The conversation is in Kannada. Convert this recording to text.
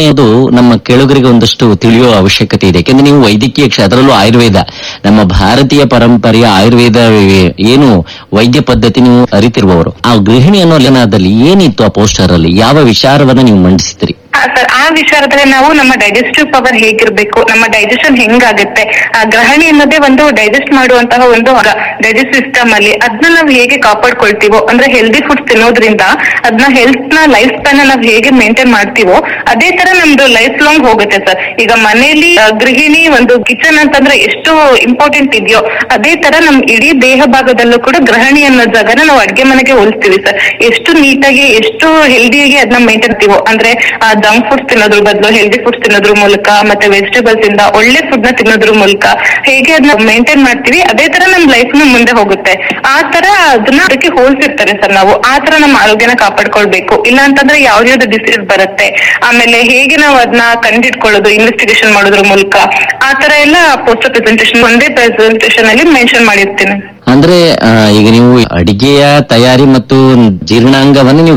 ಅದು ನಮ್ಮ ಕೆಳಗರಿಗೆ ಒಂದಷ್ಟು ತಿಳಿಯುವ ಅವಶ್ಯಕತೆ ಇದೆ ಯಾಕೆಂದ್ರೆ ನೀವು ವೈದ್ಯಕೀಯ ಕ್ಷೇತ್ರ ಅದರಲ್ಲೂ ಆಯುರ್ವೇದ ನಮ್ಮ ಭಾರತೀಯ ಪರಂಪರೆಯ ಆಯುರ್ವೇದ ಏನು ವೈದ್ಯ ಪದ್ಧತಿ ನೀವು ಅರಿತಿರುವವರು ಆ ಗೃಹಿಣಿ ಅನ್ನೋ ಲೇಖನದಲ್ಲಿ ಏನಿತ್ತು ಆ ಪೋಸ್ಟರ್ ಅಲ್ಲಿ ಯಾವ ವಿಚಾರವನ್ನ ನೀವು ಮಂಡಿಸಿದ್ರಿ ಹಾ ಸರ್ ಆ ವಿಚಾರದಲ್ಲಿ ನಾವು ನಮ್ಮ ಡೈಜೆಸ್ಟಿವ್ ಪವರ್ ಹೇಗಿರ್ಬೇಕು ನಮ್ಮ ಡೈಜೆಷನ್ ಹೆಂಗಾಗುತ್ತೆ ಆ ಗ್ರಹಣಿ ಅನ್ನೋದೇ ಒಂದು ಡೈಜೆಸ್ಟ್ ಮಾಡುವಂತಹ ಒಂದು ಡೈಜೆಸ್ಟ್ ಸಿಸ್ಟಮ್ ಅಲ್ಲಿ ಅದನ್ನ ನಾವು ಹೇಗೆ ಕಾಪಾಡ್ಕೊಳ್ತೀವೋ ಅಂದ್ರೆ ಹೆಲ್ದಿ ಫುಡ್ಸ್ ತಿನ್ನೋದ್ರಿಂದ ಅದನ್ನ ಹೆಲ್ತ್ ನ ಲೈಫ್ ಸ್ಪ್ಯಾನ್ ನಾವು ಹೇಗೆ ಮೇಂಟೈನ್ ಮಾಡ್ತೀವೋ ಅದೇ ತರ ನಮ್ದು ಲೈಫ್ ಲಾಂಗ್ ಹೋಗುತ್ತೆ ಸರ್ ಈಗ ಮನೆಯಲ್ಲಿ ಆ, ಗೃಹಿಣಿ ಒಂದು ಕಿಚನ್ ಅಂತಂದ್ರೆ ಎಷ್ಟು ಇಂಪಾರ್ಟೆಂಟ್ ಇದೆಯೋ ಅದೇ ತರ ನಮ್ ಇಡೀ ದೇಹ ಭಾಗದಲ್ಲೂ ಕೂಡ ಗೃಹಿಣಿ ಅನ್ನೋ ಜಾಗನ ನಾವು ಅಡ್ಗೆ ಮನೆಗೆ ಹೋಲಿಸ್ತೀವಿ ಸರ್ ಎಷ್ಟು ನೀಟಾಗಿ ಎಷ್ಟು ಹೆಲ್ದಿಯಾಗಿ ಅದನ್ನ ಮೇಂಟೈನ್ ಮಾಡ್ತೀವೋ ಅಂದ್ರೆ ಜಂಕ್ ಫುಡ್ಸ್ ತಿನ್ನೋದ್ರ ಬದಲು ಹೆಲ್ದಿ ಫುಡ್ಸ್ ತಿನ್ನೋದ್ರ ಮೂಲಕ ಮತ್ತೆ ವೆಜಿಟೇಬಲ್ಸ್ ಇಂದ ಒಳ್ಳೆ ಫುಡ್ ನ ತಿನ್ನೋದ್ರ ಮೂಲಕ ಹೇಗೆ ಅದನ್ನ ಮೇಂಟೈನ್ ಮಾಡ್ತೀವಿ ಅದೇ ತರ ನಮ್ ಲೈಫ್ ನ ಮುಂದೆ ಹೋಗುತ್ತೆ ಆ ತರ ಅದನ್ನ ಅದಕ್ಕೆ ಹೋಲ್ಸಿರ್ತಾರೆ ಸರ್ ನಾವು ಆ ತರ ನಮ್ಮ ಆರೋಗ್ಯನ ಕಾಪಾಡ್ಕೊಳ್ಬೇಕು ಇಲ್ಲ ಅಂತಂದ್ರೆ ಯಾವ್ದು ಯಾವ್ದು ಡಿಸೀಸ್ ಬರುತ್ತೆ ಆಮೇಲೆ ಹೇಗೆ ನಾವು ಅದನ್ನ ಕಂಡಿಡ್ಕೊಳ್ಳೋದು ಇನ್ವೆಸ್ಟಿಗೇಷನ್ ಮಾಡೋದ್ರ ಮೂಲಕ ಆ ತರ ಎಲ್ಲ ಪೋಸ್ಟರ್ ಪ್ರೆಸೆಂಟೇಷನ್ ಒಂದೇ ಪ್ರೆಸೆಂಟೇಷನ್ ಅಲ್ಲಿ ಮೆನ್ಷನ್ ಮಾಡಿರ್ತೀನಿ ಅಂದ್ರೆ ಆ, ಈಗ ನೀವು ಅಡಿಗೆಯ ತಯಾರಿ ಮತ್ತು ಜೀರ್ಣಾಂಗವನ್ನು ನೀವು